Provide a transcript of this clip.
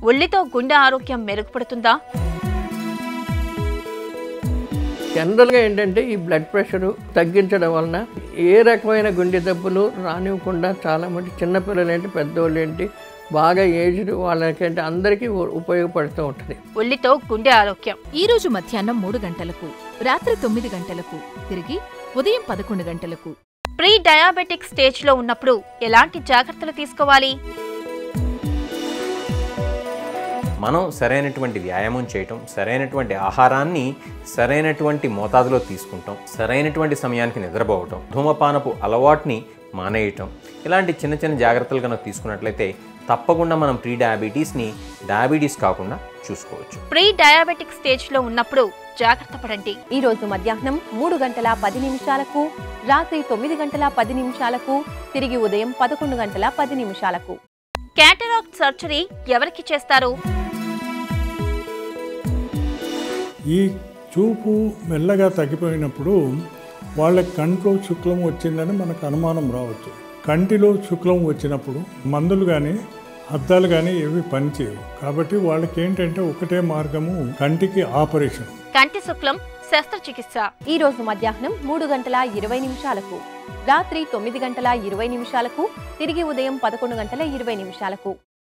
ఉల్లితో గుండె ఆరోగ్యం మెరుగుపడుతుందా జనరల్గా ఏంటంటే ఈ బ్లడ్ ప్రెషర్ తగ్గించడం వలన ఏ రకమైన గుండె జబ్బులు రానివ్వకుండా చాలా మంది చిన్నపిల్లలు ఏంటి పెద్దోళ్ళు ఏంటి బాగా ఏజ్డ్ వాళ్ళకంటే అందరికీ ఉ- ఉపయోగపడుతూ ఉంటుంది ఉల్లితో గుండె ఆరోగ్యం ఈ రోజు మధ్యాహ్నం మూడు గంటలకు రాత్రి తొమ్మిది గంటలకు తిరిగి ఉదయం పదకొండు గంటలకు ప్రీ డయాబెటిక్ స్టేజ్ లో ఉన్నప్పుడు ఎలాంటి జాగ్రత్తలు తీసుకోవాలి మనం సరైనటువంటి వ్యాయామం చేయటం సరైనటువంటి ఆహారాన్ని సరైనటువంటి మోతాదులో తీసుకుంటాం సరైనటువంటి సమయానికి నిద్రపోవటం ధూమపానపు అలవాటుని మానేయటం ఇలాంటి చిన్న చిన్న జాగ్రత్తలు కనుక తీసుకున్నట్లయితే తప్పకుండా మనం ప్రీ డయాబెటీస్ని డయాబెటీస్ కాకుండా చూసుకోవచ్చు ప్రీ డయాబెటిక్ స్టేజ్ లో ఉన్నప్పుడు జాగ్రత్త పడండి ఈ రోజు మధ్యాహ్నం మూడు గంటల పది నిమిషాలకు రాత్రి తొమ్మిది గంటల పది నిమిషాలకు తిరిగి ఉదయం పదకొండు గంటల పది నిమిషాలకు క్యాటరాక్ట్ సర్జరీ ఎవరికి చేస్తారు ఈ చూపు మెల్లగా తగ్గిపోయినప్పుడు వాళ్ళ కంట్లో శుక్లం వచ్చిందని మనకు అనుమానం రావచ్చు కంటిలో శుక్లం వచ్చినప్పుడు మందులు కానీ అద్దాలు కానీ ఏవి పనిచేయవు కాబట్టి వాళ్ళకి ఏంటంటే ఒకటే మార్గము కంటికి ఆపరేషన్ కంటి శుక్లం శస్త్రచికిత్స ఈ రోజు మధ్యాహ్నం మూడు గంటల ఇరవై నిమిషాలకు రాత్రి తొమ్మిది గంటల ఇరవై నిమిషాలకు తిరిగి ఉదయం పదకొండు గంటల ఇరవై నిమిషాలకు